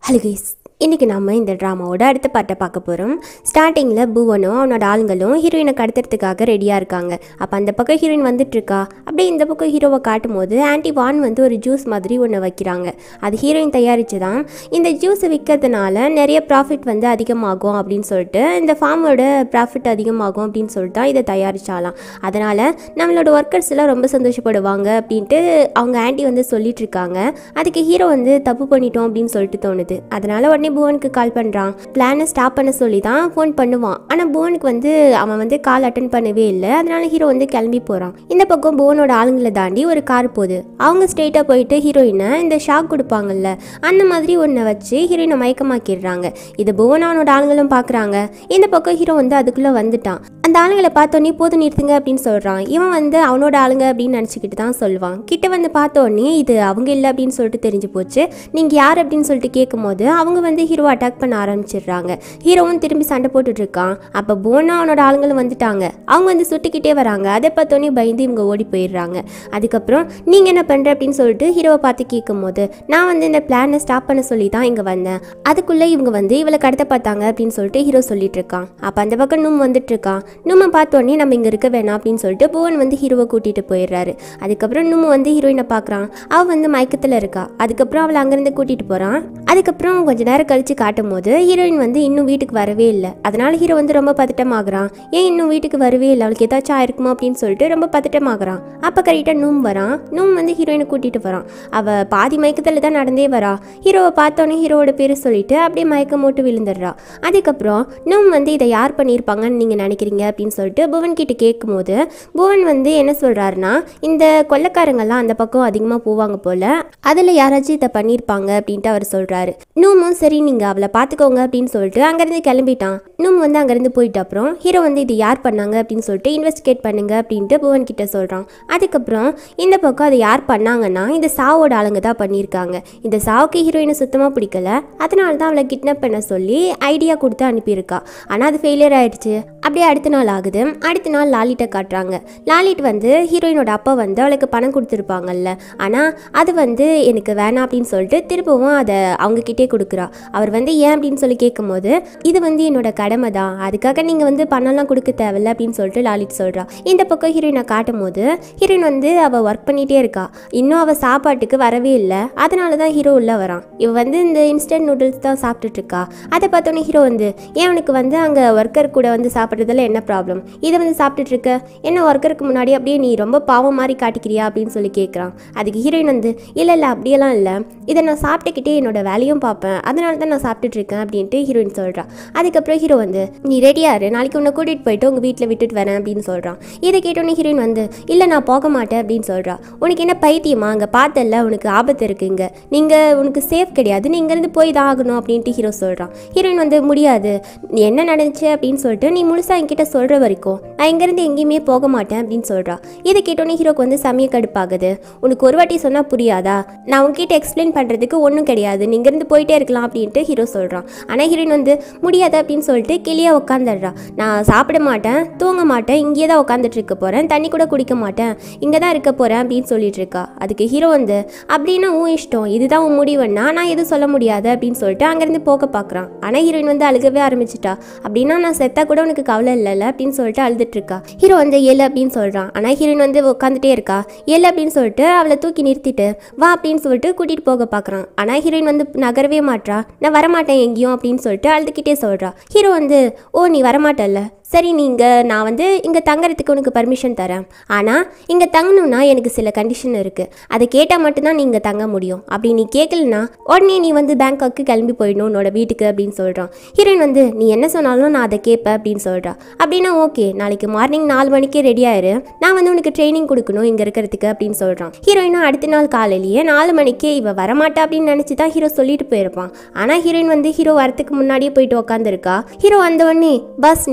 hello guys இன்றைக்கி நம்ம இந்த ட்ராமாவோட அடுத்த பாட்டை பார்க்க போகிறோம் ஸ்டார்டிங்கில் புவனும் அவனோட ஆளுங்களும் ஹீரோயினை கடத்துறதுக்காக ரெடியாக இருக்காங்க அப்போ அந்த பக்கம் ஹீரோயின் வந்துட்டுருக்கா அப்படியே இந்த பக்கம் ஹீரோவை காட்டும் போது ஆன்டி வான் வந்து ஒரு ஜூஸ் மாதிரி ஒன்று வைக்கிறாங்க அது ஹீரோயின் தயாரித்து தான் இந்த ஜூஸை விற்கிறதுனால நிறைய ப்ராஃபிட் வந்து அதிகமாகும் அப்படின்னு சொல்லிட்டு இந்த ஃபார்மோட ப்ராஃபிட் அதிகமாகும் அப்படின்னு சொல்லிட்டு தான் இதை தயாரிச்சாலாம் அதனால் நம்மளோட ஒர்க்கர்ஸ் எல்லாம் ரொம்ப சந்தோஷப்படுவாங்க அப்படின்ட்டு அவங்க ஆன்ட்டி வந்து சொல்லிட்டு இருக்காங்க அதுக்கு ஹீரோ வந்து தப்பு பண்ணிட்டோம் அப்படின்னு சொல்லிட்டு தோணுது அதனால உடனே புவனுக்கு கால் பண்ணுறான் பிளானை ஸ்டாப் பண்ண சொல்லி தான் ஃபோன் பண்ணுவான் ஆனால் புவனுக்கு வந்து அவன் வந்து கால் அட்டன் பண்ணவே இல்லை அதனால ஹீரோ வந்து கிளம்பி போகிறான் இந்த பக்கம் புவனோட ஆளுங்களை தாண்டி ஒரு கார் போகுது அவங்க ஸ்ட்ரெயிட்டாக போயிட்டு ஹீரோயினை இந்த ஷாக் கொடுப்பாங்கல்ல அந்த மாதிரி ஒன்றை வச்சு ஹீரோயினை மயக்கமாக்கிடுறாங்க இது புவன் அவனோட ஆளுங்களும் பார்க்குறாங்க இந்த பக்கம் ஹீரோ வந்து அதுக்குள்ளே வந்துட்டான் அந்த ஆளுங்களை பார்த்தோன்னே போதும் நிறுத்துங்க அப்படின்னு சொல்கிறான் இவன் வந்து அவனோட ஆளுங்க அப்படின்னு நினச்சிக்கிட்டு தான் சொல்லுவான் கிட்ட வந்து பார்த்தோன்னே இது அவங்க இல்லை அப்படின்னு சொல்லிட்டு தெரிஞ்சு போச்சு நீங்கள் யார் அப்படின்னு சொல்லிட்டு கேட்கும்போது அவங்க வந்து ஹீரோ அட்டாக் பண்ண ஆரம்பிச்சிடுறாங்க ஹீரோவும் திரும்பி சண்டை போட்டுட்டு இருக்கான் அப்போ போனா அவனோட ஆளுங்களும் வந்துட்டாங்க அவங்க வந்து சுட்டுக்கிட்டே வராங்க அதை பார்த்தோன்னே பயந்து இவங்க ஓடி போயிடுறாங்க அதுக்கப்புறம் நீங்கள் என்ன பண்ணுற அப்படின்னு சொல்லிட்டு ஹீரோவை பார்த்து கேட்கும்போது நான் வந்து இந்த பிளானை ஸ்டாப் பண்ண சொல்லி தான் இங்கே வந்தேன் அதுக்குள்ளே இவங்க வந்து இவளை கடத்த பார்த்தாங்க அப்படின்னு சொல்லிட்டு ஹீரோ சொல்லிட்டு இருக்கான் அப்போ அந்த பக்கம் நும் வந்துட்டு இருக்கான் நும்மை பார்த்தோன்னே நம்ம இங்கே இருக்க வேணாம் அப்படின்னு சொல்லிட்டு புவன் வந்து ஹீரோவை கூட்டிகிட்டு போயிடுறாரு அதுக்கப்புறம் நும்மு வந்து ஹீரோயினை பார்க்குறான் அவள் வந்து மயக்கத்தில் இருக்கா அதுக்கப்புறம் அவளை அங்கேருந்து கூட்டிகிட்டு போகிறான் அதுக்கப்புறம் கொஞ்ச நேரம் கழித்து காட்டும் போது ஹீரோயின் வந்து இன்னும் வீட்டுக்கு வரவே இல்லை அதனால ஹீரோ வந்து ரொம்ப பதட்டமாகறான் ஏன் இன்னும் வீட்டுக்கு வரவே இல்லை அவளுக்கு ஏதாச்சும் ஆயிருக்குமோ அப்படின்னு சொல்லிட்டு ரொம்ப பதட்டமாகறான் அப்போ கரெக்டாக நூம் வரான் நூம் வந்து ஹீரோயினை கூட்டிகிட்டு வரான் அவள் பாதி மயக்கத்தில் தான் நடந்தே வரா ஹீரோவை பார்த்தோன்னே ஹீரோவோட பேர் சொல்லிட்டு அப்படியே மயக்கம் போட்டு விழுந்துடுறா அதுக்கப்புறம் நூம் வந்து இதை யார் பண்ணியிருப்பாங்கன்னு நீங்கள் நினைக்கிறீங்க அப்படின்னு சொல்லிட்டு புவன் கிட்ட கேட்கும்போது புவன் வந்து என்ன சொல்கிறாருன்னா இந்த கொள்ளக்காரங்கெல்லாம் அந்த பக்கம் அதிகமாக போவாங்க போல் அதில் யாராச்சும் இதை பண்ணியிருப்பாங்க அப்படின்ட்டு அவர் சொல்கிறாரு நூமும் சரி நீங்கள் அவளை பார்த்துக்கோங்க அப்படின்னு சொல்லிட்டு அங்கேருந்து கிளம்பிட்டான் நூம் வந்து அங்கேருந்து போயிட்ட அப்புறம் ஹீரோ வந்து இது யார் பண்ணாங்க அப்படின்னு சொல்லிட்டு இன்வெஸ்டிகேட் பண்ணுங்க அப்படின்ட்டு புவன் கிட்ட சொல்கிறான் அதுக்கப்புறம் இந்த பக்கம் அதை யார் பண்ணாங்கன்னா இந்த சாவோட ஆளுங்க தான் பண்ணியிருக்காங்க இந்த சாவுக்கு ஹீரோயினை சுத்தமாக பிடிக்கல அதனால தான் அவளை கிட்னாப் பண்ண சொல்லி ஐடியா கொடுத்து அனுப்பியிருக்கா ஆனால் அது ஃபெயிலியர் ஆயிடுச்சு அப்படியே அடுத்த நாள் ஆகுது அடுத்த நாள் லாலிட்டை காட்டுறாங்க லாலிட் வந்து ஹீரோயினோட அப்பா வந்து அவளுக்கு பணம் கொடுத்துருப்பாங்கல்ல ஆனால் அது வந்து எனக்கு வேணாம் அப்படின்னு சொல்லிட்டு திரும்பவும் அதை அவங்க கிட்டே கொடுக்குறா அவர் வந்து ஏன் அப்படின்னு சொல்லி கேட்கும்போது இது வந்து என்னோட கடமை தான் அதுக்காக நீங்கள் வந்து பணம்லாம் கொடுக்க தேவையில்ல அப்படின்னு சொல்லிட்டு லாலிட் சொல்கிறா இந்த பக்கம் ஹீரோயினை காட்டும் போது ஹீரோயின் வந்து அவள் ஒர்க் பண்ணிகிட்டே இருக்கா இன்னும் அவள் சாப்பாட்டுக்கு வரவே இல்லை அதனால தான் ஹீரோ உள்ளே வரான் இவ வந்து இந்த இன்ஸ்டன்ட் நூடுல்ஸ் தான் சாப்பிட்டுட்டு இருக்கா அதை பார்த்தோன்னே ஹீரோ வந்து ஏன் அவனுக்கு வந்து அங்கே ஒர்க்கர் கூட வந்து சாப்பிட்றதுல என்ன ப்ராப்ளம் இதை வந்து சாப்பிட்டுட்டு இருக்க என்ன ஒர்க்கருக்கு முன்னாடி அப்படியே நீ ரொம்ப பாவம் மாதிரி காட்டிக்கிறியா அப்படின்னு சொல்லி கேட்குறான் அதுக்கு ஹீரோயின் வந்து இல்லை இல்லை அப்படியெல்லாம் இல்லை இதை நான் சாப்பிட்டுக்கிட்டே என்னோட வேலையும் பார்ப்பேன் அதனால தான் நான் சாப்பிட்டுட்டு இருக்கேன் அப்படின்ட்டு ஹீரோயின் சொல்கிறான் அதுக்கப்புறம் ஹீரோ வந்து நீ ரெடியாரு நாளைக்கு உன்னை கூட்டிகிட்டு போயிட்டு உங்கள் வீட்டில் விட்டுட்டு வரேன் அப்படின்னு சொல்கிறான் இதை கேட்டோன்னே ஹீரோயின் வந்து இல்லை நான் போக மாட்டேன் அப்படின்னு சொல்கிறா உனக்கு என்ன பைத்தியமா அங்கே பார்த்தல உனக்கு ஆபத்து இருக்குங்க நீங்கள் உனக்கு சேஃப் கிடையாது நீ இங்கேருந்து போய் தான் ஆகணும் அப்படின்ட்டு ஹீரோ சொல்கிறான் ஹீரோயின் வந்து முடியாது நீ என்ன நடந்துச்சு அப்படின்னு சொல்லிட்டு நீ முழுசாக என்கிட்ட சொல்கிற வரைக்கும் நான் இங்கேருந்து எங்கேயுமே போக மாட்டேன் அப்படின்னு சொல்கிறா இதை கேட்டோன்னே ஹீரோக்கு வந்து சமய கடுப்பாகுது உனக்கு ஒரு வாட்டி சொன்னால் புரியாதா நான் உன்கிட்ட எக்ஸ்பிளைன் பண்ணுறதுக்கு ஒன்றும் கிடையாது நீ இங்கேருந்து போயிட்டே இருக்கலாம் அப்படின்ட்டு ஹீரோ சொல்கிறான் ஆனால் ஹீரோயின் வந்து முடியாது அப்படின்னு சொல்லிட்டு கிளியே உட்காந்துடுறா நான் சாப்பிட மாட்டேன் தூங்க மாட்டேன் இங்கேயே தான் உட்காந்துட்டு இருக்க போகிறேன் தண்ணி கூட குடிக்க மாட்டேன் இங்கே தான் இருக்க போகிறேன் அப்படின்னு சொல்லிட்டு இருக்கா அதுக்கு ஹீரோ வந்து அப்படின்னா உன் இஷ்டம் இதுதான் உன் முடிவுன்னா நான் எதுவும் சொல்ல முடியாது அப்படின்னு சொல்லிட்டு அங்கேருந்து போக பார்க்குறான் ஆனால் ஹீரோயின் வந்து அழுகவே ஆரம்பிச்சிட்டா அப்படின்னா நான் செத்தா கூட உனக்கு கவலை இல்லைல்ல அப்படின்னு சொல்லிட்டு அழுதுட்டு இருக்கா ஹீரோ வந்து ஏழு அப்படின்னு சொல்கிறான் ஆனால் ஹீரோயின் வந்து உட்காந்துட்டே இருக்கா ஏழு அப்படின்னு சொல்லிட்டு அவளை தூக்கி நிறுத்திட்டு வா அப்படின்னு சொல்லிட்டு கூட்டிகிட்டு போக பார்க்குறான் ஆனால் ஹீரோயின் வந்து நகரவே மாட்றா நான் வரமாட்டேன் எங்கேயும் அப்படின்னு சொல்லிட்டு அழுதுகிட்டே சொல்கிறா ஹீரோ வந்து ஓ நீ வரமாட்டல்ல சரி நீங்கள் நான் வந்து இங்கே தங்குறதுக்கு உனக்கு பர்மிஷன் தரேன் ஆனால் இங்கே தங்கணும்னா எனக்கு சில கண்டிஷன் இருக்குது அதை கேட்டால் மட்டும்தான் நீ இங்கே தங்க முடியும் அப்படி நீ கேட்கலனா உடனே நீ வந்து பேங்காக்கு கிளம்பி போயிடணும் உன்னோட வீட்டுக்கு அப்படின்னு சொல்கிறான் ஹீரோயின் வந்து நீ என்ன சொன்னாலும் நான் அதை கேட்பேன் அப்படின்னு சொல்கிறா அப்படின்னா ஓகே நாளைக்கு மார்னிங் நாலு மணிக்கே ரெடி ஆயிரு நான் வந்து உனக்கு ட்ரைனிங் கொடுக்கணும் இங்கே இருக்கிறதுக்கு அப்படின்னு சொல்கிறான் ஹீரோயினும் அடுத்த நாள் காலையிலேயே நாலு மணிக்கே இவ வரமாட்டா அப்படின்னு நினச்சி தான் ஹீரோ சொல்லிட்டு போயிருப்பான் ஆனால் ஹீரோயின் வந்து ஹீரோ வரத்துக்கு முன்னாடியே போயிட்டு உட்காந்துருக்கா ஹீரோ வந்த உடனே பஸ் நீங்கள் லேட்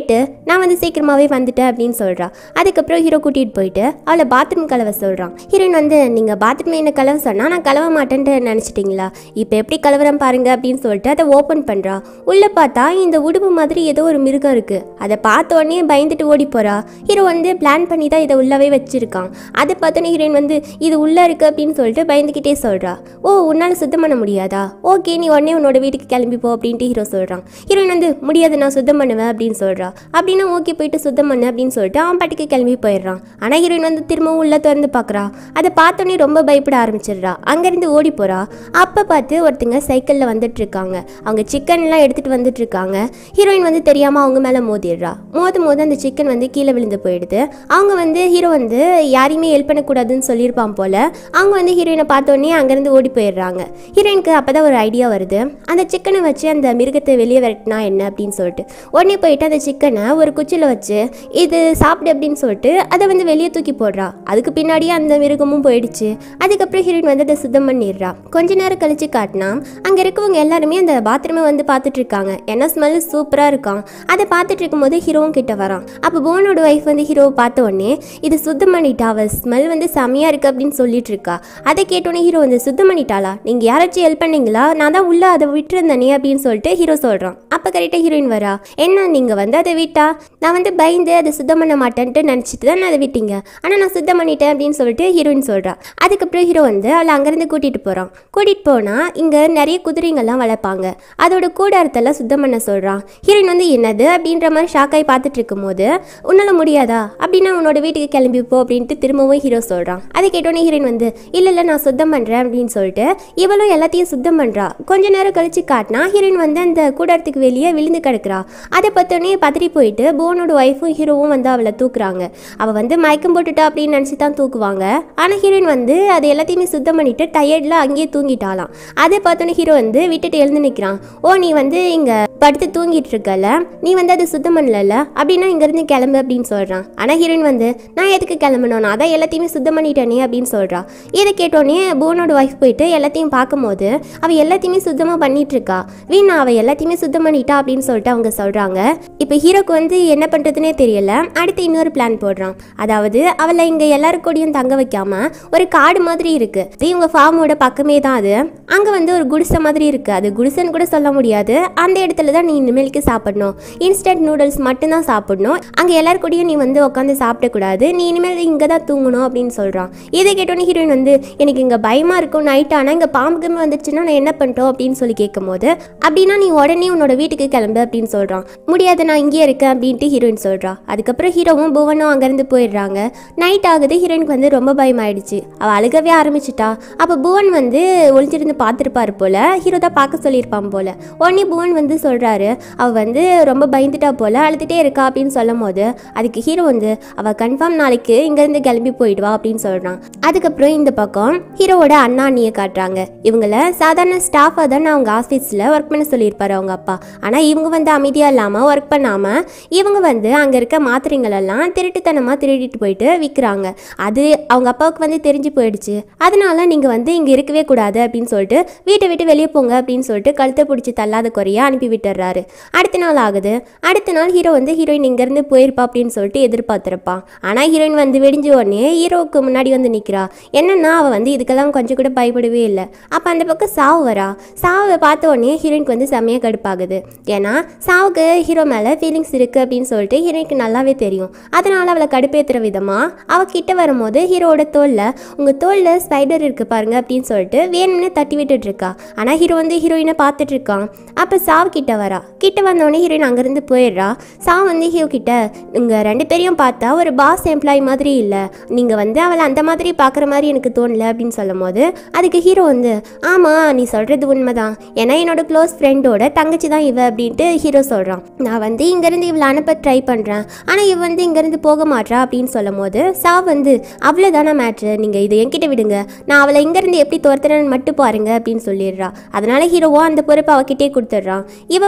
கேட்டு நான் வந்து சீக்கிரமாகவே வந்துட்டேன் அப்படின்னு சொல்கிறா அதுக்கப்புறம் ஹீரோ கூட்டிகிட்டு போயிட்டு அவளை பாத்ரூம் கலவ சொல்கிறான் ஹீரோயின் வந்து நீங்கள் பாத்ரூம் என்ன கலவ சொன்னால் நான் கலவ மாட்டேன்ட்டு நினச்சிட்டிங்களா இப்போ எப்படி கலவரம் பாருங்க அப்படின்னு சொல்லிட்டு அதை ஓப்பன் பண்ணுறா உள்ளே பார்த்தா இந்த உடுப்பு மாதிரி ஏதோ ஒரு மிருகம் இருக்குது அதை பார்த்த உடனே பயந்துட்டு ஓடி போகிறா ஹீரோ வந்து பிளான் பண்ணி தான் இதை உள்ளவே வச்சிருக்கான் அதை பார்த்தோன்னே ஹீரோயின் வந்து இது உள்ளே இருக்குது அப்படின்னு சொல்லிட்டு பயந்துக்கிட்டே சொல்கிறா ஓ உன்னால் சுத்தம் பண்ண முடியாதா ஓகே நீ உடனே உன்னோட வீட்டுக்கு கிளம்பி போ அப்படின்ட்டு ஹீரோ சொல்கிறான் ஹீரோயின் வந்து முடியாது நான் சுத்தம் பண்ணுவேன் அப்படின்னு சொல்கிறா அப்படின்னா ஓகே போயிட்டு சுத்தம் பண்ணு அப்படின்னு சொல்லிட்டு அவன் பாட்டுக்கு கிளம்பி போயிடுறான் ஆனால் ஹீரோயின் வந்து திரும்பவும் உள்ளே திறந்து பார்க்குறா அதை பார்த்தோன்னே ரொம்ப பயப்பட ஆரம்பிச்சிடுறா அங்கேருந்து ஓடி போகிறா அப்போ பார்த்து ஒருத்தங்க சைக்கிளில் வந்துட்டு இருக்காங்க அவங்க சிக்கன்லாம் எடுத்துகிட்டு வந்துட்டு இருக்காங்க ஹீரோயின் வந்து தெரியாமல் அவங்க மேலே மோதிடுறா மோதும் போது அந்த சிக்கன் வந்து கீழே விழுந்து போயிடுது அவங்க வந்து ஹீரோ வந்து யாரையுமே ஹெல்ப் பண்ணக்கூடாதுன்னு சொல்லியிருப்பான் போல அவங்க வந்து ஹீரோயினை பார்த்தோன்னே அங்கேருந்து ஓடி போயிடுறாங்க ஹீரோயினுக்கு அப்போ தான் ஒரு ஐடியா வருது அந்த சிக்கனை வச்சு அந்த மிருகத்தை வெளியே விரட்டினா என்ன அப்படின்னு சொல்லிட்டு உடனே போயிட்டு அந்த சிக்கனை ஒரு குச்சியில் வச்சு இது சாப்பிடு அப்படின்னு சொல்லிட்டு அதை வந்து வெளியே தூக்கி போடுறா அதுக்கு பின்னாடியே அந்த மிருகமும் போயிடுச்சு அதுக்கப்புறம் ஹீரோயின் வந்து அதை சுத்தம் பண்ணிடுறா கொஞ்ச நேரம் கழிச்சு காட்டினா அங்கே இருக்கவங்க எல்லாருமே அந்த பாத்ரூமை வந்து பார்த்துட்டு இருக்காங்க ஏன்னா ஸ்மெல் சூப்பராக இருக்கான் அதை பார்த்துட்டு இருக்கும்போது ஹீரோவும் கிட்ட வரான் அப்போ போனோட ஒய்ஃப் வந்து ஹீரோவை பார்த்த உடனே இது சுத்தம் பண்ணிட்டா அவள் ஸ்மெல் வந்து செமையாக இருக்கு அப்படின்னு சொல்லிட்டு இருக்கா அதை கேட்டோன்னே ஹீரோ வந்து சுத்தம் பண்ணிட்டாளா நீங்கள் யாராச்சும் ஹெல்ப் பண்ணீங்களா நான் தான் உள்ளே அதை விட்டுருந்தேனே அப்படின்னு சொல்லிட்டு ஹீரோ சொல்கிறான் அப்போ கரெக்டாக ஹீரோயின் வரா என்ன நீங்கள் வந்து அதை விட்டா நான் வந்து பயந்து அதை சுத்தம் பண்ண மாட்டேன்ட்டு நினச்சிட்டு தான் நான் அதை விட்டீங்க ஆனால் நான் சுத்தம் பண்ணிட்டேன் அப்படின்னு சொல்லிட்டு ஹீரோயின் சொல்கிறா அதுக்கப்புறம் ஹீரோ வந்து அவளை அங்கேருந்து கூட்டிகிட்டு போகிறான் கூட்டிகிட்டு போனால் இங்கே நிறைய குதிரைங்கள்லாம் வளர்ப்பாங்க அதோட கூடாரத்தெல்லாம் சுத்தம் பண்ண சொல்கிறான் ஹீரோயின் வந்து என்னது அப்படின்ற மாதிரி ஷாக்காகி பார்த்துட்டு இருக்கும்போது உன்னால் முடியாதா அப்படின்னா உன்னோட வீட்டுக்கு கிளம்பி போ அப்படின்ட்டு திரும்பவும் ஹீரோ சொல்கிறான் அதை கேட்டோன்னே ஹீரோயின் வந்து இல்லை இல்லை நான் சுத்தம் பண்ணுறேன் அப்படின்னு சொல்லிட்டு இவளும் எல்லாத்தையும் சுத்தம் பண்ணுறா கொஞ்ச நேரம் கழிச்சு காட்டினா ஹீரோயின் வந்து அந்த கூடாரத்துக்கு வெளியே விழுந்து கிடக்குறா அதை பார்த்தோன்னே பதறி போயிட்டு போனோட ஒய்ஃபும் ஹீரோவும் வந்து அவளை தூக்குறாங்க அவள் வந்து மயக்கம் போட்டுட்டா அப்படின்னு நினச்சி தான் தூக்குவாங்க ஆனால் ஹீரோயின் வந்து அது எல்லாத்தையுமே சுத்தம் பண்ணிட்டு டயர்டில் அங்கேயே தூங்கிட்டாலாம் அதை பார்த்தோன்னே ஹீரோ வந்து விட்டுட்டு எழுந்து நிற்கிறான் ஓ நீ வந்து இங்கே படுத்து தூங்கிட்டு இருக்கல நீ வந்து அதை சுத்தம் பண்ணல அப்படின்னா இங்கேருந்து கிளம்பு அப்படின்னு சொல்கிறான் ஆனால் ஹீரோயின் வந்து நான் எதுக்கு கிளம்பணும் நான் அதான் எல்லாத்தையுமே சுத்தம் பண்ணிட்டேனே அப்படின்னு சொல்கிறா இதை கேட்டோன்னே போனோட ஒய்ஃப் போயிட்டு எல்லாத்தையும் பார்க்கும்போது அவள் எல்லாத்தையுமே சுத்தமாக பண்ணிட்டு இருக்கா வீணா அவள் எல்லாத்தையுமே சுத்தம் பண்ணிட்டா அப்படின்னு சொல்லிட்டு அவங்க சொல்கிறாங்க இப்போ ஹீரோக்கு வந்து என்ன பண்ணுறதுனே தெரியல அடுத்து இன்னொரு பிளான் போடுறான் அதாவது அவளை இங்கே எல்லாரு கூடயும் தங்க வைக்காம ஒரு காடு மாதிரி இருக்கு இது இவங்க ஃபார்மோட பக்கமே தான் அது அங்கே வந்து ஒரு குடிசை மாதிரி இருக்கு அது குடிசைன்னு கூட சொல்ல முடியாது அந்த இடத்துல தான் நீ இனிமேலுக்கு சாப்பிடணும் இன்ஸ்டன்ட் நூடுல்ஸ் மட்டும்தான் சாப்பிடணும் அங்கே எல்லாரு கூடயும் நீ வந்து உட்காந்து சாப்பிடக்கூடாது நீ இனிமேல் இங்கே தான் தூங்கணும் அப்படின்னு சொல்கிறான் இதை கேட்டோன்னே ஹீரோயின் வந்து எனக்கு இங்கே பயமாக இருக்கும் நைட் ஆனால் இங்கே பாம்புக்குமே வந்துச்சுன்னா நான் என்ன பண்ணிட்டோம் அப்படின்னு சொல்லி கேட்கும்போது அப்படின்னா நீ உடனே உன்னோட வீட்டுக்கு கிளம்பு அப்படின்னு சொல்கிறான் முடியாது நான் இங்கேயே இருக்கேன் அப்படின்ட்டு ஹீரோயின் சொல்கிறா அதுக்கப்புறம் ஹீரோவும் புவனும் அங்கேருந்து போயிடுறாங்க நைட் ஆகுது ஹீரோயினுக்கு வந்து ரொம்ப பயமாயிடுச்சு அவள் அழுகவே ஆரம்பிச்சிட்டா அப்போ புவன் வந்து ஒளிஞ்சிருந்து பார்த்துருப்பாரு போல ஹீரோ தான் பார்க்க சொல்லியிருப்பான் போல உடனே புவன் வந்து சொல்கிறாரு அவள் வந்து ரொம்ப பயந்துட்டா போல அழுதுகிட்டே இருக்கா அப்படின்னு சொல்லும் போது அதுக்கு ஹீரோ வந்து அவள் கன்ஃபார்ம் நாளைக்கு இங்கேருந்து கிளம்பி போயிடுவா அப்படின்னு சொல்கிறான் அதுக்கப்புறம் இந்த பக்கம் ஹீரோவோட அண்ணா அண்ணியை காட்டுறாங்க இவங்கள சாதாரண ஸ்டாஃபாக தான் அவங்க ஆஃபீஸில் ஒர்க் பண்ண சொல்லியிருப்பாரு அவங்க அப்பா ஆனால் இவங்க வந்து அமைதியாக இல்லாமல் ஒர்க் பண்ணாமல் இவங்க வந்து அங்கே இருக்க மாத்திரைங்களெல்லாம் திருட்டுத்தனமாக திருடிட்டு போயிட்டு விற்கிறாங்க அது அவங்க அப்பாவுக்கு வந்து தெரிஞ்சு போயிடுச்சு அதனால நீங்கள் வந்து இங்கே இருக்கவே கூடாது அப்படின்னு சொல்லிட்டு வீட்டை விட்டு வெளியே போங்க அப்படின்னு சொல்லிட்டு கழுத்தை பிடிச்சி தள்ளாத குறையா அனுப்பி விட்டுறாரு அடுத்த நாள் ஆகுது அடுத்த நாள் ஹீரோ வந்து ஹீரோயின் இங்கேருந்து போயிருப்பா அப்படின்னு சொல்லிட்டு எதிர்பார்த்துருப்பான் ஆனால் ஹீரோயின் வந்து வெடிஞ்ச உடனே ஹீரோவுக்கு முன்னாடி வந்து நிற்கிறா என்னன்னா அவள் வந்து இதுக்கெல்லாம் கொஞ்சம் கூட பயப்படவே இல்லை அப்போ அந்த பக்கம் சாவு வரா சாவை பார்த்த உடனே ஹீரோயினுக்கு வந்து செம்மையாக கடுப்பாகுது ஏன்னா சாவுக்கு ஹீரோ மேலே ஃபீலிங்ஸ் இருக்குது அப்படின்னு சொல்லிட்டு ஹீரோயினுக்கு நல்லாவே தெரியும் அதனால் அவளை கடுப்பேற்றுற விதமாக அவள் கிட்ட வரும்போது ஹீரோவோட தோலில் உங்கள் தோலில் ஸ்பைடர் இருக்கு பாருங்க அப்படின்னு சொல்லிட்டு வேணும்னு தட்டி விட்டுட்டு இருக்கா ஆனால் ஹீரோ வந்து ஹீரோயினை பார்த்துட்டு இருக்கான் அப்போ சாவு கிட்ட வரா கிட்ட வந்தோடனே ஹீரோயின் அங்கேருந்து போயிடுறா சாவு வந்து ஹீரோ கிட்ட உங்கள் ரெண்டு பேரையும் பார்த்தா ஒரு பாஸ் எம்ப்ளாயி மாதிரி இல்லை நீங்கள் வந்து அவளை அந்த மாதிரி பார்க்குற மாதிரி எனக்கு தோணல அப்படின்னு சொல்லும் போது அதுக்கு ஹீரோ வந்து ஆமாம் நீ சொல்கிறது உண்மைதான் ஏன்னா என்னோட க்ளோஸ் ஃப்ரெண்டோட தங்கச்சி தான் இவ அப்படின்ட்டு ஹீரோ சொல்கிறான் நான் வந்து இங்கேருந்து இவளை அனுப்ப ட்ரை பண்ணுறேன் ஆனால் இவ வந்து இங்கேருந்து போக மாட்றா அப்படின்னு சொல்லும் போது சா வந்து அவ்வளோதானா மேட்ரு நீங்கள் இதை என்கிட்ட விடுங்க நான் அவளை இங்கேருந்து எப்படி துரத்துறேன்னு மட்டும் பாருங்க அப்படின்னு சொல்லிடுறா அதனால ஹீரோவோ அந்த பொறுப்பை அவகிட்டே கொடுத்துட்றான் இவ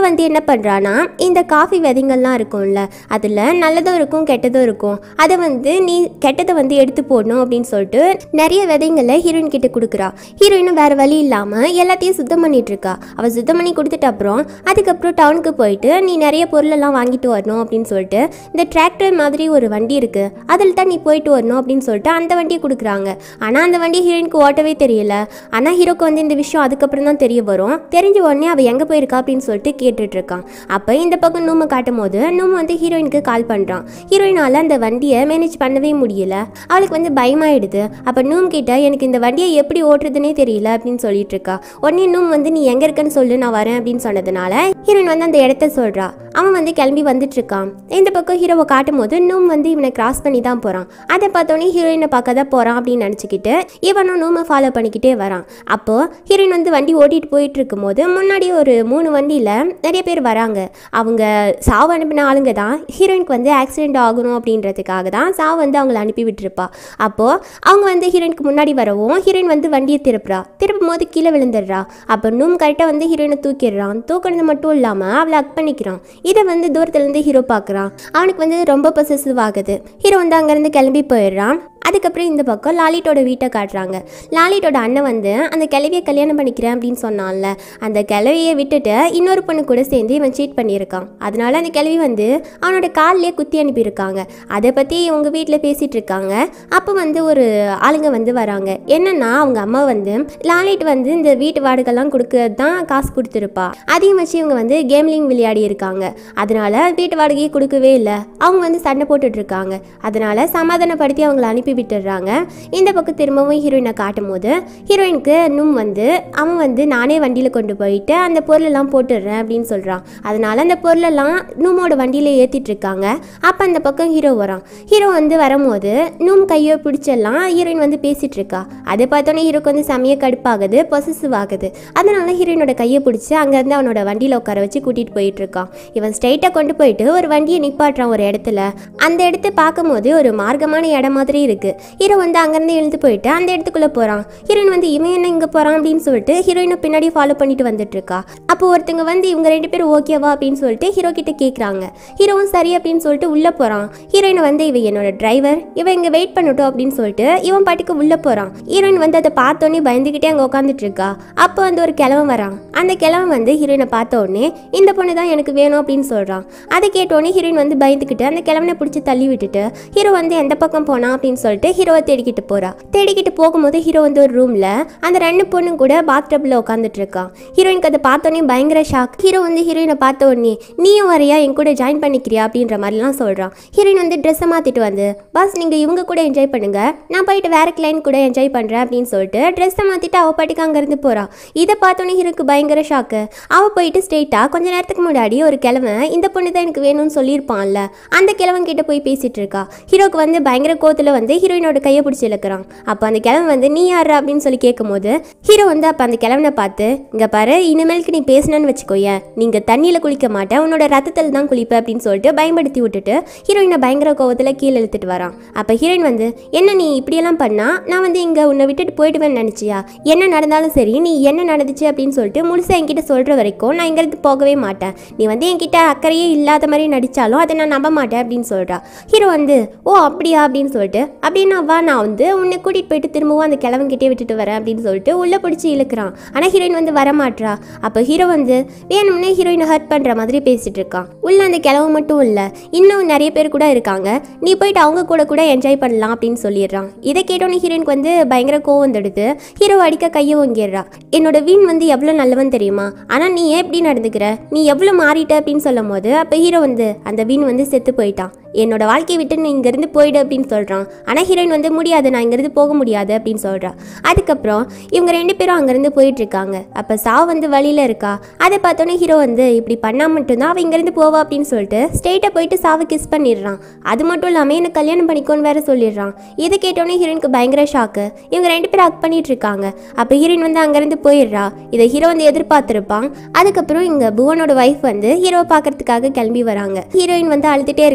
வந்து என்ன பண்ணுறான்னா இந்த காஃபி விதைங்கள்லாம் இருக்கும்ல அதில் நல்லதும் இருக்கும் கெட்டதும் இருக்கும் அதை வந்து நீ கெட்டதை வந்து எடுத்து போடணும் அப்படின்னு சொல்லிட்டு நிறைய விதைங்களை ஹீரோயின் கிட்ட கொடுக்குறா ஹீரோயினும் வேற வழி இல்லாமல் எல்லாத்தையும் சுத்தம் பண்ணிட்டு இருக்கா அவள் சுத்தம் பண்ணி கொடுத்துட்ட அப்புறம் அதுக்கப்புறம் டவுனுக்கு போயிட்டு நீ நிறைய பொருளெல்லாம் வாங்கிட்டு வரணும் அப்படின்னு சொல்லிட்டு இந்த டிராக்டர் மாதிரி ஒரு வண்டி இருக்கு அதில் தான் நீ போயிட்டு வரணும் அப்படின்னு சொல்லிட்டு அந்த வண்டியை கொடுக்குறாங்க ஆனால் அந்த வண்டி ஹீரோயினுக்கு ஓட்டவே தெரியல ஆனால் ஹீரோக்கு வந்து இந்த விஷயம் அதுக்கப்புறம் தான் தெரிய வரும் தெரிஞ்ச உடனே அவள் எங்கே போயிருக்கா அப்படின்னு சொல்லிட்டு கேட்டுட்டு இருக்கான் அப்போ இந்த பக்கம் நூமை காட்டும் போது நூம் வந்து ஹீரோயினுக்கு கால் பண்ணுறான் ஹீரோயினால் அந்த வண்டியை மேனேஜ் பண்ணவே முடியல அவளுக்கு வந்து பயமாயிடுது அப்போ நூம் கிட்ட எனக்கு இந்த வண்டியை எப்படி ஓட்டுறதுனே தெரியல அப்படின்னு சொல்லிட்டு இருக்கா உடனே நூம் வந்து நீ எங்கே இருக்கன்னு சொல்லு நான் வரேன் அப்படின்னு சொன்னதுனால ஹீரோயின் வந்து அந்த இடத்த சொல்றா அவன் வந்து கிளம்பி வந்துட்டு இருக்கான் இந்த பக்கம் ஹீரோவை காட்டும் போது நூம் வந்து இவனை கிராஸ் பண்ணி தான் போறான் அதை பார்த்தோன்னே ஹீரோயினை பார்க்க தான் போறான் அப்படின்னு நினச்சிக்கிட்டு இவனும் நூமை ஃபாலோ பண்ணிக்கிட்டே வரான் அப்போ ஹீரோயின் வந்து வண்டி ஓட்டிட்டு போயிட்டு இருக்கும்போது முன்னாடி ஒரு மூணு வண்டியில நிறைய பேர் வராங்க அவங்க சாவு அனுப்பின ஆளுங்க தான் ஹீரோயினுக்கு வந்து ஆக்சிடென்ட் ஆகணும் அப்படின்றதுக்காக தான் சாவு வந்து அவங்கள அனுப்பி விட்டுருப்பா அப்போ அவங்க வந்து ஹீரோயினுக்கு முன்னாடி வரவும் ஹீரோயின் வந்து வண்டியை திருப்புறா திருப்பும் போது கீழே விழுந்துடுறா அப்போ நூம் கரெக்டாக வந்து ஹீரோயினை தூக்கிடுறான் தூக்கினது மட்டும் இல்லாமல் அவளை அக் பண்ணிக்கிறான் இதை வந்து தூரத்துலேருந்து ஹீரோ பார்க்குறான் அவனுக்கு வந்து ரொம்ப பொசசிவ் ஆகுது ஹீரோ வந்து அங்கேருந்து கிளம்பி போயிடுறான் அதுக்கப்புறம் இந்த பக்கம் லாலிட்டோட வீட்டை காட்டுறாங்க லாலிட்டோட அண்ணன் வந்து அந்த கிழவியை கல்யாணம் பண்ணிக்கிறேன் அப்படின்னு சொன்னான்ல அந்த கிழவியை விட்டுட்டு இன்னொரு பொண்ணு கூட சேர்ந்து இவன் சீட் பண்ணியிருக்கான் அதனால அந்த கிழவி வந்து அவனோட கால்லேயே குத்தி அனுப்பியிருக்காங்க அதை பற்றி இவங்க வீட்டில் பேசிகிட்டு இருக்காங்க அப்போ வந்து ஒரு ஆளுங்க வந்து வராங்க என்னன்னா அவங்க அம்மா வந்து லாலிட் வந்து இந்த வீட்டு வாடகைலாம் கொடுக்கறது தான் காசு கொடுத்துருப்பா அதையும் வச்சு இவங்க வந்து கேம்லிங் விளையாடி இருக்காங்க அதனால வீட்டு வாடகையை கொடுக்கவே இல்லை அவங்க வந்து சண்டை போட்டுட்டு இருக்காங்க அதனால சமாதானப்படுத்தி அவங்கள அனுப்பி விட்டுடுறாங்க இந்த பக்கம் திரும்பவும் ஹீரோயினை காட்டும் போது ஹீரோயினுக்கு இன்னும் வந்து அவன் வந்து நானே வண்டியில் கொண்டு போயிட்டு அந்த பொருளெல்லாம் போட்டுடுறேன் அப்படின்னு சொல்கிறான் அதனால அந்த பொருளெல்லாம் நூமோட வண்டியில் ஏற்றிட்டு இருக்காங்க அப்போ அந்த பக்கம் ஹீரோ வரான் ஹீரோ வந்து வரும்போது நூம் கையை பிடிச்செல்லாம் ஹீரோயின் வந்து பேசிட்டு இருக்கா அதை பார்த்தோன்னே ஹீரோக்கு வந்து செமைய கடுப்பாகுது பொசசிவ் ஆகுது அதனால ஹீரோயினோட கையை பிடிச்சி அங்கேருந்து அவனோட வண்டியில் உட்கார வச்சு கூட்டிகிட்டு போயிட்டு இருக்கான் இவன் ஸ்ட்ரைட்டாக கொண்டு போயிட்டு ஒரு வண்டியை நிப்பாட்டுறான் ஒரு இடத்துல அந்த இடத்த பார்க்கும்போது ஒரு மார்க்கமான இடம் மாதிரி இருக்கு ஹீரோ வந்து அங்கேருந்து எழுந்து போயிட்டு அந்த இடத்துக்குள்ளே போகிறான் ஹீரோயின் வந்து இவன் என்ன இங்கே போகிறான் அப்படின்னு சொல்லிட்டு ஹீரோயினை பின்னாடி ஃபாலோ பண்ணிட்டு வந்துட்டு இருக்கா அப்போ ஒருத்தங்க வந்து இவங்க ரெண்டு பேரும் ஓகேவா அப்படின்னு சொல்லிட்டு ஹீரோ கிட்ட கேட்குறாங்க ஹீரோவும் சரி அப்படின்னு சொல்லிட்டு உள்ளே போகிறான் ஹீரோயின் வந்து இவன் என்னோட டிரைவர் இவன் இங்கே வெயிட் பண்ணட்டும் அப்படின்னு சொல்லிட்டு இவன் பாட்டுக்கு உள்ளே போகிறான் ஹீரோயின் வந்து அதை பார்த்தோன்னே பயந்துக்கிட்டே அங்கே உட்காந்துட்டு இருக்கா அப்போ வந்து ஒரு கிழவன் வரான் அந்த கிழவன் வந்து ஹீரோயினை பார்த்த உடனே இந்த பொண்ணு தான் எனக்கு வேணும் அப்படின்னு சொல்கிறான் அதை கேட்டோடனே ஹீரோயின் வந்து பயந்துக்கிட்டு அந்த கிழவனை பிடிச்சி தள்ளி விட்டுட்டு ஹீரோ வந்து எந்த பக்கம் போனா அப்படின்னு சொல்லிட்டு ஹீரோவை தேடிக்கிட்டு போறா தேடிக்கிட்டு போகும்போது ஹீரோ வந்து ஒரு ரூம்ல அந்த ரெண்டு பொண்ணும் கூட பாத்டப்ல உட்காந்துட்டு இருக்கான் ஹீரோயினுக்கு அதை பார்த்தோன்னே பயங்கர ஷாக் ஹீரோ வந்து ஹீரோயினை பார்த்த உடனே நீயும் வரையா என் கூட ஜாயின் பண்ணிக்கிறியா அப்படின்ற மாதிரிலாம் சொல்றான் ஹீரோயின் வந்து ட்ரெஸ்ஸை மாத்திட்டு வந்து பாஸ் நீங்க இவங்க கூட என்ஜாய் பண்ணுங்க நான் போயிட்டு வேற கிளைண்ட் கூட என்ஜாய் பண்றேன் அப்படின்னு சொல்லிட்டு ட்ரெஸ்ஸை மாத்திட்டு அவ பாட்டுக்கு அங்கிருந்து போறா இதை பார்த்தோன்னே ஹீரோக்கு பயங்கர ஷாக்கு அவ போயிட்டு ஸ்ட்ரெயிட்டா கொஞ்ச நேரத்துக்கு முன்னாடி ஒரு கிழவன் இந்த பொண்ணு தான் எனக்கு வேணும்னு சொல்லியிருப்பான்ல அந்த கிழவன் கிட்ட போய் பேசிட்டு இருக்கா ஹீரோக்கு வந்து பயங்கர கோத்துல வந்து ஹீரோயினோட கையை பிடிச்சி இழுக்கிறான் அப்போ அந்த கிழவன் வந்து நீ யாரு அப்படின்னு சொல்லி கேட்கும்போது ஹீரோ வந்து அப்போ அந்த கிழவனை பார்த்து இங்க பாரு இனிமேலுக்கு நீ பேசினன்னு வச்சுக்கோயேன் நீங்க தண்ணியில குளிக்க மாட்டேன் உன்னோட ரத்தத்தில் தான் குளிப்ப அப்படின்னு சொல்லிட்டு பயன்படுத்தி விட்டுட்டு ஹீரோயினை பயங்கர கோவத்தில் கீழே இழுத்துட்டு வரான் அப்போ ஹீரோயின் வந்து என்ன நீ இப்படியெல்லாம் பண்ணா நான் வந்து இங்க உன்னை விட்டுட்டு போயிடுவேன்னு நினைச்சியா என்ன நடந்தாலும் சரி நீ என்ன நடந்துச்சு அப்படின்னு சொல்லிட்டு முழுசா என்கிட்ட சொல்ற வரைக்கும் நான் இங்கிருந்து போகவே மாட்டேன் நீ வந்து என்கிட்ட அக்கறையே இல்லாத மாதிரி நடிச்சாலும் அதை நான் நம்ப மாட்டேன் அப்படின்னு சொல்றா ஹீரோ வந்து ஓ அப்படியா அப்படின்னு சொல்லிட்டு அப்படின்னா வா நான் வந்து உன்னை கூட்டிட்டு போயிட்டு திரும்பவும் அந்த கிழவன்கிட்டே விட்டுட்டு வரேன் அப்படின்னு சொல்லிட்டு உள்ள பிடிச்சி இழுக்கிறான் ஆனா ஹீரோயின் வந்து வரமாட்றா அப்போ ஹீரோ வந்து வேணும்னே ஹீரோயினை ஹர்ட் பண்ற மாதிரி பேசிட்டு இருக்கான் உள்ள அந்த கிழவன் மட்டும் இல்ல இன்னும் நிறைய பேர் கூட இருக்காங்க நீ போயிட்டு அவங்க கூட கூட என்ஜாய் பண்ணலாம் அப்படின்னு சொல்லிடுறான் இதை கேட்டோன்னே ஹீரோயினுக்கு வந்து பயங்கர கோவம் வந்துடுது ஹீரோ அடிக்க கையை வாங்கிடுறா என்னோட வீண் வந்து எவ்வளோ நல்லவன் தெரியுமா ஆனால் நீ ஏன் இப்படி நடந்துக்கிற நீ எவ்வளோ மாறிட்ட அப்படின்னு சொல்லும் போது அப்போ ஹீரோ வந்து அந்த வீண் வந்து செத்து போயிட்டான் என்னோட வாழ்க்கையை விட்டு நீ இங்கேருந்து போயிடு அப்படின்னு சொல்கிறான் ஆனால் ஹீரோயின் வந்து முடியாது நான் இங்கேருந்து போக முடியாது அப்படின்னு சொல்கிறா அதுக்கப்புறம் இவங்க ரெண்டு பேரும் அங்கேருந்து போயிட்டு இருக்காங்க அப்போ சாவ் வந்து வழியில் இருக்கா அதை பார்த்தோன்னே ஹீரோ வந்து இப்படி பண்ணா மட்டும்தான் அவன் இங்கேருந்து போவா அப்படின்னு சொல்லிட்டு ஸ்ட்ரெயிட்டாக போயிட்டு சாவை கிஸ் பண்ணிடுறான் அது மட்டும் இல்லாமல் எனக்கு கல்யாணம் பண்ணிக்கோன்னு வேற சொல்லிடுறான் இதை கேட்டோன்னே ஹீரோயினுக்கு பயங்கர ஷாக்கு இவங்க ரெண்டு பேரும் அக் பண்ணிட்டு இருக்காங்க அப்போ ஹீரோயின் வந்து அங்கேருந்து போயிடுறா இதை ஹீரோ வந்து எதிர்பார்த்துருப்பான் அதுக்கப்புறம் இங்கே புவனோட ஒய்ஃப் வந்து ஹீரோ பார்க்கறதுக்காக கிளம்பி வராங்க ஹீரோயின் வந்து அழுதுட்டே இருக்காளாம்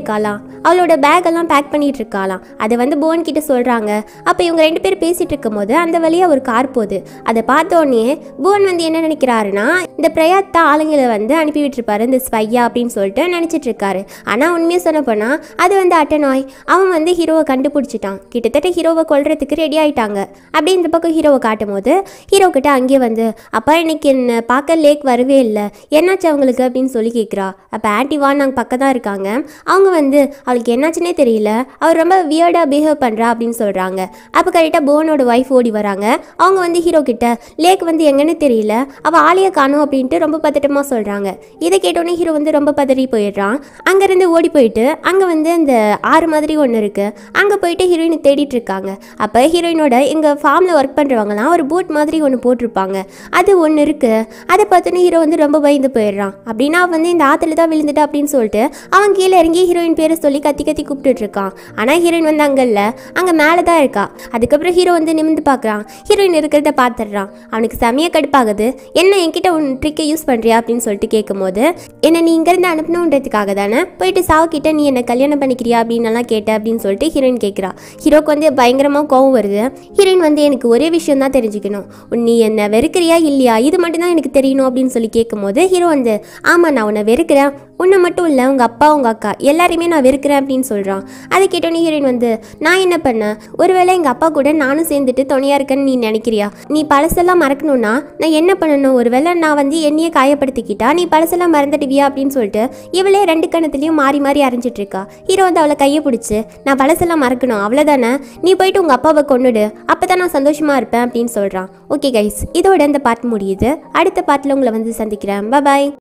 அவளோட பேக் எல்லாம் பேக் பண்ணிட்டு இருக்காளாம் அதை வந்து புவன் கிட்ட சொல்றாங்க அப்போ இவங்க ரெண்டு பேரும் பேசிட்டு இருக்கும்போது அந்த வழியா ஒரு கார் போகுது அதை பார்த்த உடனே புவன் வந்து என்ன நினைக்கிறாருன்னா இந்த பிரயாத் தான் ஆளுங்களை வந்து அனுப்பி விட்டுருப்பாரு இந்த ஸ்வையா அப்படின்னு சொல்லிட்டு நினைச்சிட்டு இருக்காரு ஆனா உண்மையை சொல்ல போனா அது வந்து அட்டனாய் அவன் வந்து ஹீரோவை கண்டுபிடிச்சிட்டான் கிட்டத்தட்ட ஹீரோவை கொல்றதுக்கு ரெடி ஆயிட்டாங்க அப்படி இந்த பக்கம் ஹீரோவை காட்டும் போது ஹீரோ கிட்ட அங்கேயே வந்து அப்பா இன்னைக்கு என்ன பார்க்க லேக் வரவே இல்லை என்னாச்சு அவங்களுக்கு அப்படின்னு சொல்லி கேட்குறா அப்போ ஆன்டி வான் நாங்கள் பக்கம் தான் இருக்காங்க அவங்க வந்து அவளுக்கு என்னாச்சுன்னே தெரியல அவர் ரொம்ப வியர்டாக பிஹேவ் பண்ணுறா அப்படின்னு சொல்கிறாங்க அப்போ கரெக்டாக போனோட ஒய்ஃப் ஓடி வராங்க அவங்க வந்து ஹீரோ கிட்ட லேக் வந்து எங்கன்னு தெரியல அவள் ஆளைய காணும் அப்படின்ட்டு ரொம்ப பதட்டமாக சொல்கிறாங்க இதை கேட்டோன்னே ஹீரோ வந்து ரொம்ப பதறி போயிடுறான் அங்கேருந்து ஓடி போயிட்டு அங்கே வந்து அந்த ஆறு மாதிரி ஒன்று இருக்குது அங்கே போயிட்டு ஹீரோயினை தேடிட்டு இருக்காங்க அப்போ ஹீரோயினோட எங்கள் ஃபார்மில் ஒர்க் பண்ணுறவங்கலாம் ஒரு பூட் மாதிரி ஒன்று போட்டிருப்பாங்க அது ஒன்று இருக்குது அதை பார்த்தோன்னே ஹீரோ வந்து ரொம்ப பயந்து போயிடுறான் அப்படின்னா அவன் வந்து இந்த ஆற்றுல தான் விழுந்துட்டா அப்படின்னு சொல்லிட்டு அவன் கீழே இறங்கி ஹீரோயின் பேரை சொல்லி கத்தி கத்தி கூப்பிட்டுட்டு இருக்கான் ஆனால் ஹீரோயின் வந்து அங்கே இல்லை அங்கே மேலே தான் இருக்கா அதுக்கப்புறம் ஹீரோ வந்து நிமிந்து பார்க்குறான் ஹீரோயின் இருக்கிறத பார்த்துடுறான் அவனுக்கு செமைய கடுப்பாகுது என்ன என்கிட்ட உன் ட்ரிக்கை யூஸ் பண்ணுறியா அப்படின்னு சொல்லிட்டு கேட்கும்போது என்ன நீ இங்கேருந்து அனுப்பணுன்றதுக்காக தானே போயிட்டு சாவு கிட்ட நீ என்ன கல்யாணம் பண்ணிக்கிறியா அப்படின்னு எல்லாம் கேட்ட அப்படின்னு சொல்லிட்டு ஹீரோயின் கேட்குறா ஹீரோக்கு வந்து பயங்கரமாக கோவம் வருது ஹீரோயின் வந்து எனக்கு ஒரே விஷயம் தான் தெரிஞ்சுக்கணும் உன் நீ என்ன வெறுக்கிறியா இல்லையா இது மட்டும் தான் எனக்கு தெரியணும் அப்படின்னு சொல்லி கேட்கும்போது ஹீரோ வந்து ஆமாம் நான் உன்னை வெறுக்கிறேன் உன்னை மட்டும் இல்லை உங்கள் அப்பா உங்கள் அக்கா எல்லாரையுமே நான் வெறுக்கிறேன் அப்படின்னு சொல்கிறான் அதை கேட்டோன்னே ஹீரோயின் வந்து நான் என்ன பண்ணேன் ஒருவேளை எங்கள் அப்பா கூட நானும் சேர்ந்துட்டு துணையாக இருக்கேன்னு நீ நினைக்கிறியா நீ பழசெல்லாம் மறக்கணும்னா நான் என்ன பண்ணணும் ஒருவேளை நான் வந்து என்னையே காயப்படுத்திக்கிட்டா நீ பழசெல்லாம் மறந்துடுவியா அப்படின்னு சொல்லிட்டு இவளே ரெண்டு கணத்துலையும் மாறி மாறி அரைஞ்சிட்டு இருக்கா ஹீரோ வந்து அவளை கையை பிடிச்சி நான் பழசெல்லாம் மறக்கணும் அவ்வளோதானே நீ போயிட்டு உங்கள் அப்பாவை கொண்டுடு அப்போ தான் நான் சந்தோஷமாக இருப்பேன் அப்படின்னு சொல்கிறான் ஓகே கைஸ் இதோட இந்த பாட்டு முடியுது அடுத்த பாட்டில் உங்களை வந்து சந்திக்கிறேன் பாய்